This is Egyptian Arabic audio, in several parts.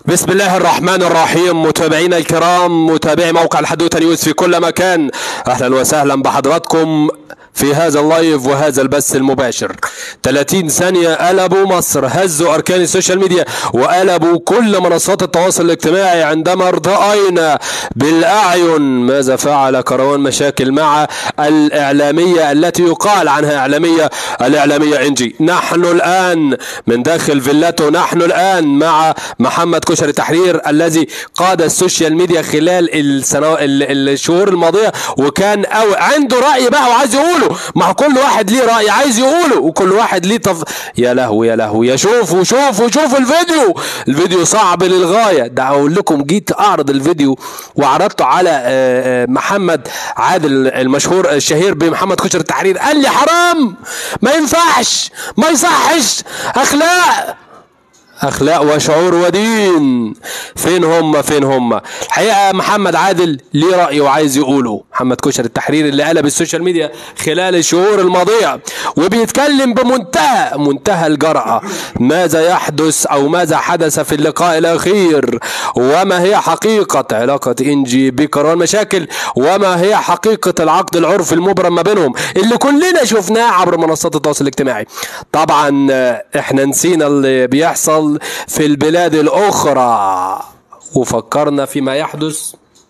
بسم الله الرحمن الرحيم متابعينا الكرام متابعي موقع الحدوته نيوز في كل مكان اهلا وسهلا بحضراتكم في هذا اللايف وهذا البث المباشر 30 ثانية قلبوا مصر هزوا أركان السوشيال ميديا وقلبوا كل منصات التواصل الاجتماعي عندما ارتأينا بالأعين ماذا فعل كروان مشاكل مع الإعلامية التي يقال عنها إعلامية الإعلامية إنجي نحن الآن من داخل فيلاته نحن الآن مع محمد كشري تحرير الذي قاد السوشيال ميديا خلال السنوات الشهور الماضية وكان أو عنده رأي بقى وعايز يقوله ما هو كل واحد ليه رأي عايز يقوله وكل واحد ليه تف... يا لهوي يا لهوي يا شوفوا شوفوا شوفوا الفيديو الفيديو صعب للغاية ده أقول لكم جيت أعرض الفيديو وعرضته على آه، آه، محمد عادل المشهور الشهير بمحمد كشري التحرير قال لي حرام ما ينفعش ما يصحش أخلاق اخلاق وشعور ودين فين هم فين هم الحقيقه محمد عادل ليه راي وعايز يقوله محمد كشري التحرير اللي قلب السوشيال ميديا خلال الشهور الماضيه وبيتكلم بمنتهى منتهى الجرأه ماذا يحدث او ماذا حدث في اللقاء الاخير وما هي حقيقه علاقه انجي بكروان مشاكل وما هي حقيقه العقد العرفي المبرم ما بينهم اللي كلنا شفناه عبر منصات التواصل الاجتماعي طبعا آه، احنا نسينا اللي بيحصل في البلاد الاخرى وفكرنا فيما يحدث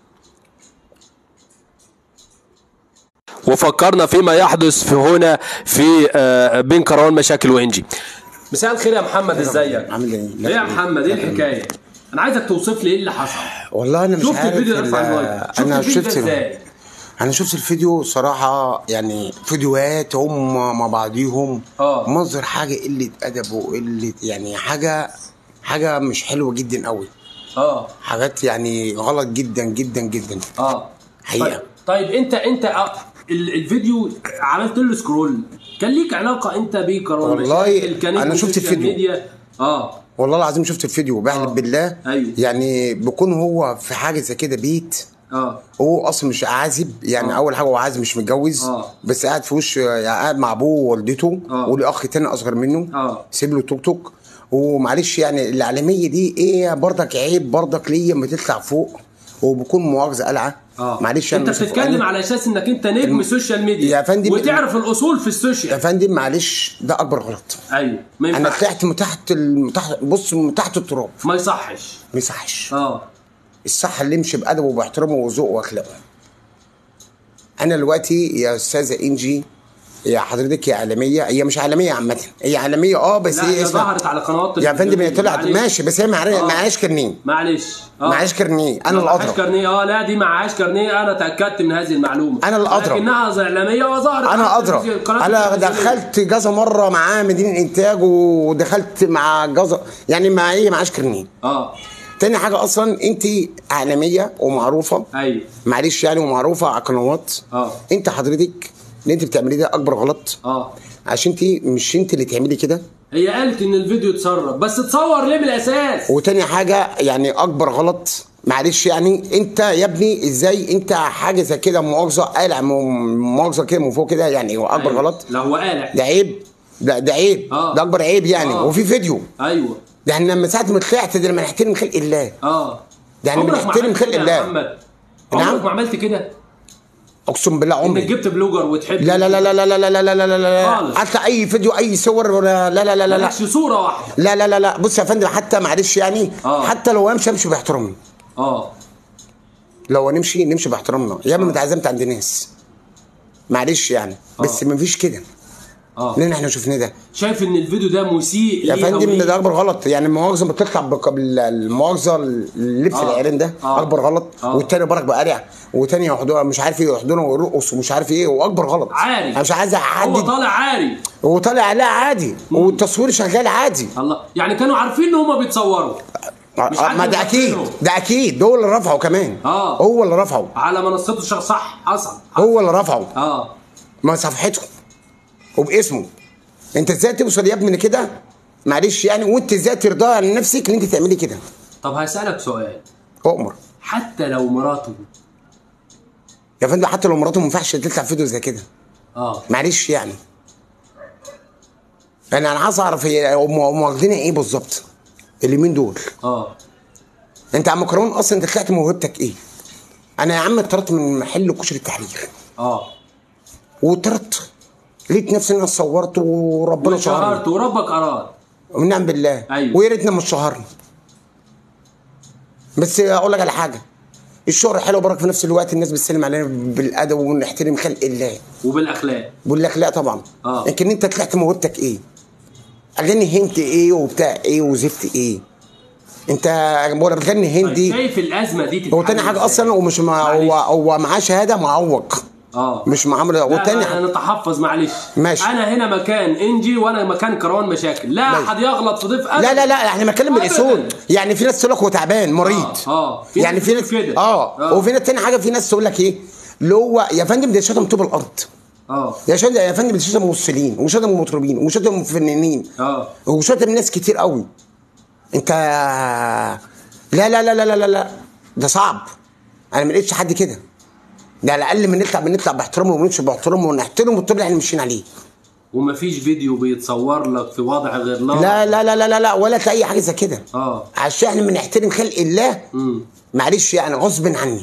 وفكرنا فيما يحدث في هنا في آه، بين كروان مشاكل وانجي مساء الخير يا محمد ازيك عامل ايه؟ ايه يا محمد ايه الحكايه انا عايزك توصف لي ايه اللي حصل والله انا مش شفت عارف الفيديو ده ال- ارفع المايك شفت انا الفيديو ده شفت ازاي انا شفت الفيديو صراحه يعني فيديوهات هم مع بعضيهم آه. منظر حاجه قله ادب وقله يعني حاجه حاجه مش حلوه جدا قوي اه حاجات يعني غلط جدا جدا جدا اه حقيقة. طيب, طيب انت انت آه، ال- الفيديو عملت له سكرول كان ليك علاقه انت بيه كروان والله مشاكل كان أنا اسمه شفت سوشيال الفيديو. ميديا اه والله العظيم شفت الفيديو بحلف آه. بالله أيوة. يعني بيكون هو في حاجه زي كده بيت اه هو اصلا مش عازب يعني آه. اول حاجه هو عازب مش متجوز آه. بس قاعد في وش يعني قاعد مع ابوه ووالدته آه. وليه اخ تاني اصغر منه آه. سيب له توك توك ومعلش يعني الاعلاميه دي ايه برضك عيب برضك ليا لما تطلع فوق وبكون مؤاخذه قلعه اه معلش انت أنا مش بتتكلم أنا- على اساس انك انت نجم سوشيال ميديا يا فندم- وتعرف الاصول في يا السوشيال فندم معلش ده اكبر غلط ايوه ما انا ينفعش طلعت من تحت ال- من تحت بص من تحت التراب ما يصحش ما يصحش اه الصح اللي يمشي بادبه وباحترامه وذوقه واخلاقه انا دلوقتي يا استاذه انجي يا حضرتك يا عالميه هي مش عالميه عامه هي عالميه اه بس لا هي هي اسمها ظهرت على قنوات يا فندم هي طلعت معلش. ماشي بس هي معري- آه. معهاش كرنيه معلش اه معهاش كرنيه انا ما معهاش الاضرب كارنيه اه لا دي معهاش كارنيه انا تاكدت من هذه المعلومه أنا الأضرب. لكنها اعلاميه وظهرت انا على اضرب القناة انا التلفزيونية. دخلت كذا مره معاه مدينه انتاج ودخلت مع جزر يعني مع ايه معهاش كرنيه اه تاني حاجه اصلا انت عالميه ومعروفه ايوه معلش يعني ومعروفه على قنوات اه انت حضرتك اللي انت بتعمليه ده اكبر غلط اه عشان انت مش انت اللي تعملي كده هي قالت ان الفيديو اتسرب بس اتصور ليه من الاساس وتاني حاجه يعني اكبر غلط معلش يعني انت يا ابني ازاي انت حاجه زي كده مؤاخذه قالع م- مؤاخذه كده من فوق كده يعني هو اكبر أيوة. غلط لا هو قالع ده عيب ده ده عيب آه. ده اكبر عيب يعني آه. وفي فيديو ايوه ده احنا لما ساعه ما طلعت ده لما نحترم خلق الله اه يعني عمرك ما بنحترم عملت خلق كده يا الله. محمد نعم. عمرك ما عملت كده اقسم بالله انك عمري جبت بلوجر وتحب لا لا لا لا لا لا لا لا لا لا لا خالص. حتى اي فيديو اي صور ولا لا لا لا لا لا مالكش صوره واحده لا لا لا لا بص يا فندم حتى معلش يعني آه. حتى لو امشي امشي باحترامي اه لو نمشي نمشي باحترامنا يا اما اتعزمت عند ناس معلش يعني بس آه. مفيش كده اه لان احنا شفناه ده شايف ان الفيديو ده مسيء يا ليه أو فندم ليه؟ ده اكبر غلط يعني المؤاخذه بتطلع بك- بال- المؤاخذه اللبس آه. العيران ده آه. اكبر غلط آه. والتاني برك بقارع وتاني يحضنه مش عارف ايه يحضنه ويرقص ومش عارف ايه واكبر غلط عاري انا مش عايز هو احدد طالع عاري هو طالع لا عادي والتصوير شغال عادي الله يعني كانوا عارفين ان هم بيتصوروا مش آه، حد ما ده اكيد مغفلهم. ده اكيد ده هو اللي رفعه كمان آه. هو اللي رفعه على منصته الشخص صح حصل هو اللي رفعه اه ما صفحته وباسمه انت ازاي توصل يا ابني لكده معلش يعني وانت ازاي ترضى عن نفسك ان انت تعملي كده طب هسألك سؤال اؤمر حتى لو مراته يا فندم حتى لو مراته ما ينفعش تطلع فيديو زي كده اه معلش يعني انا انا عايز اعرف هي هم هم واخدينها ايه بالظبط اليومين دول اه انت يا عم كروان اصلا انت طلعت موهبتك ايه انا يا عم اتطردت من محل كشري التحرير اه وطردت لقيت نفسي ان انا صورت وربنا شهرني وشهرت وربك اراد ونعم بالله أيوة. ويا ريتنا مش شهرنا بس اقول لك على حاجه الشهرة حلو برك في نفس الوقت الناس بتسلم علينا بالادب ونحترم خلق الله وبالاخلاق بقول لك لا طبعا آه. لكن انت طلعت موهبتك ايه اغاني هند ايه وبتاع ايه وزفت ايه انت ولا بتغني هندي شايف الازمه دي هو تتحل تاني حاجه إزاي؟ اصلا ومش مع معلش. هو هو معاه شهاده معوق اه مش معامله لا والتاني انا نتحفظ معلش ماشي. انا هنا مكان انجي وانا مكان كروان مشاكل لا ماشي. حد يغلط في ضيف لا لا لا احنا بنتكلم أبداً. بالاصول يعني في ناس تقول لك هو تعبان مريض اه, آه. في يعني في ناس كده اه اه, وفي ناس تاني حاجه في ناس تقول لك ايه اللي هو يا فندم ده شتم طوب الارض آه. يا شتم يا فندم ده شتم ممثلين وشتم مطربين وشتم فنانين اه وشتم ناس كتير قوي انت لا لا لا لا لا لا, لا. ده صعب انا ما لقيتش حد كده ده على الاقل بنطلع بنطلع باحترامه ونمشي باحترامه ونحترم الطب اللي احنا ماشيين عليه ومفيش فيديو بيتصور لك في وضع غير لا لا لا لا لا لا, لا ولا تلاقي حاجه زي كده اه عشان احنا بنحترم خلق الله امم معلش يعني غصب عني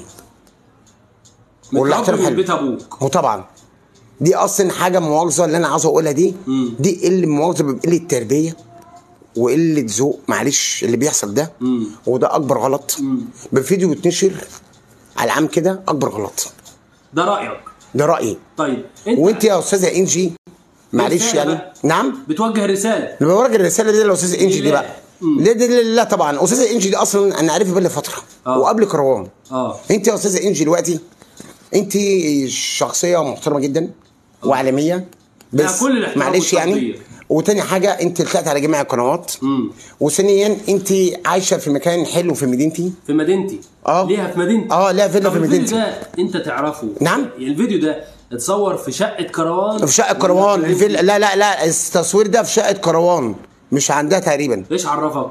والله متربي احترم من حلو. بيت ابوك وطبعا دي اصلا حاجه مؤاخذه اللي انا عاوز اقولها دي مم. دي قله مؤاخذه بقله تربيه وقله ذوق معلش اللي بيحصل ده مم. وده اكبر غلط مم. بفيديو يتنشر على العام كده اكبر غلط ده رايك ده رايي طيب انت وانت يا استاذه انجي معلش رسالة يعني بقى. نعم بتوجه رساله انا بورج الرساله دي للاستاذه انجي دي لله. بقى لا دي لا, لا طبعا استاذه انجي دي اصلا انا عارفها بقالي فتره آه. وقبل كروان اه انت يا استاذه انجي دلوقتي انت شخصيه محترمه جدا وعالميه لا، بس كل الاحترام معلش يعني والتقدير. وتاني حاجه انت طلعت على جميع القنوات امم وثانيا انت عايشه في مكان حلو في مدينتي في مدينتي آه. ليها في مدينتي اه ليها فيلا طب في الفيديو مدينتي. ده انت تعرفه نعم. الفيديو ده اتصور في شقه كروان في شقه ولا كروان في الفيلا لا لا لا التصوير ده في شقه كروان مش عندها تقريبا ايش عرفك؟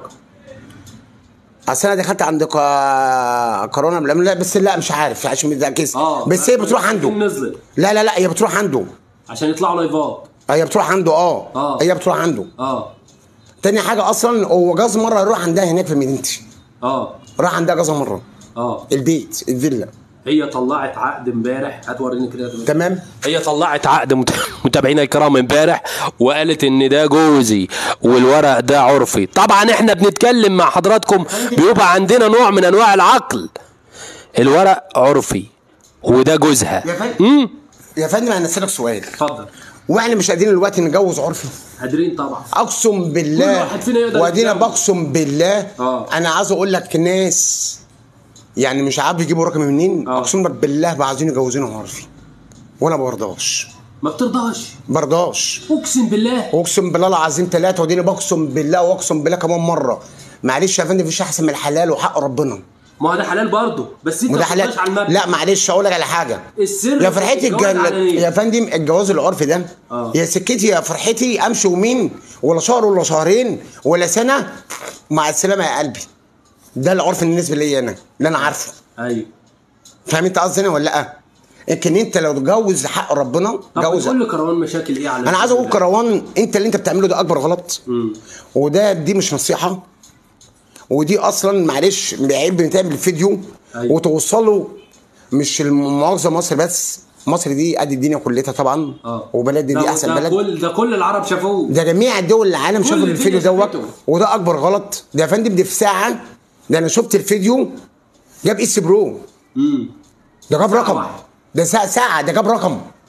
اصل انا دخلت عند كا- كورونا قبل لا بس لا مش عارف عشان متركز اه بس هي بتروح عنده نزلت لا لا لا هي بتروح عنده عشان يطلعوا لايفات هي بتروح عنده اه آه. هي بتروح عنده اه تاني حاجه اصلا هو جاز مره يروح عندها هناك في مدينتي اه راح عندها كذا مره اه البيت الفيلا هي طلعت عقد امبارح هتوريني كده تمام هي طلعت عقد مت- متابعينا الكرام امبارح وقالت ان ده جوزي والورق ده عرفي طبعا احنا بنتكلم مع حضراتكم بيبقى عندنا نوع من انواع العقل الورق عرفي وده جوزها يا فندم امم يا فندم انا اسالك سؤال اتفضل واحنا مش قادرين دلوقتي نتجوز عرفي قادرين طبعا اقسم كل بالله واحد فينا يقدر وادينا يتجوز. بقسم بالله آه. انا عايز اقول لك ناس يعني مش عارف يجيبوا رقم منين آه. اقسم لك بالله بقى عايزين يجوزونا عرفي وانا ما برضاش ما بترضاش برضاش اقسم بالله اقسم بالله العظيم ثلاثه وديني بقسم بالله واقسم بالله كمان مره معلش يا فندم مفيش احسن من الحلال وحق ربنا ما هو ده حلال برضه بس انت وده ما حلال بتبقاش على المبدأ لا معلش اقول لك على حاجه السر يا في فرحتي الجواز الج... العلنية. يا فندم الجواز العرفي ده آه. يا سكتي يا فرحتي امشي يومين ولا شهر ولا شهرين ولا سنه مع السلامه يا قلبي ده العرف بالنسبه لي انا اللي انا عارفه ايوه فاهم انت قصدي انا ولا لا لكن انت لو تجوز حق ربنا طب جوز بتقول لكروان مشاكل ايه على انا عايز اقول الفيديو ده؟ كروان انت اللي انت بتعمله ده اكبر غلط مم. وده دي مش نصيحه ودي اصلا معلش عيب بنتعمل فيديو أيوة. وتوصله مش المؤاخذه مصر بس مصر دي قد الدنيا كلها طبعا اه وبلد ده- دي احسن ده بلد كل ده كل العرب شافوه ده جميع دول العالم كل شافوا الفيديو الفيديو دوت شافته. وده اكبر غلط ده يا فندم دي في ساعه ده انا شفت الفيديو جاب اس برو امم ده جاب ساعة رقم واحدة. ده ساعه ساعه ده جاب رقم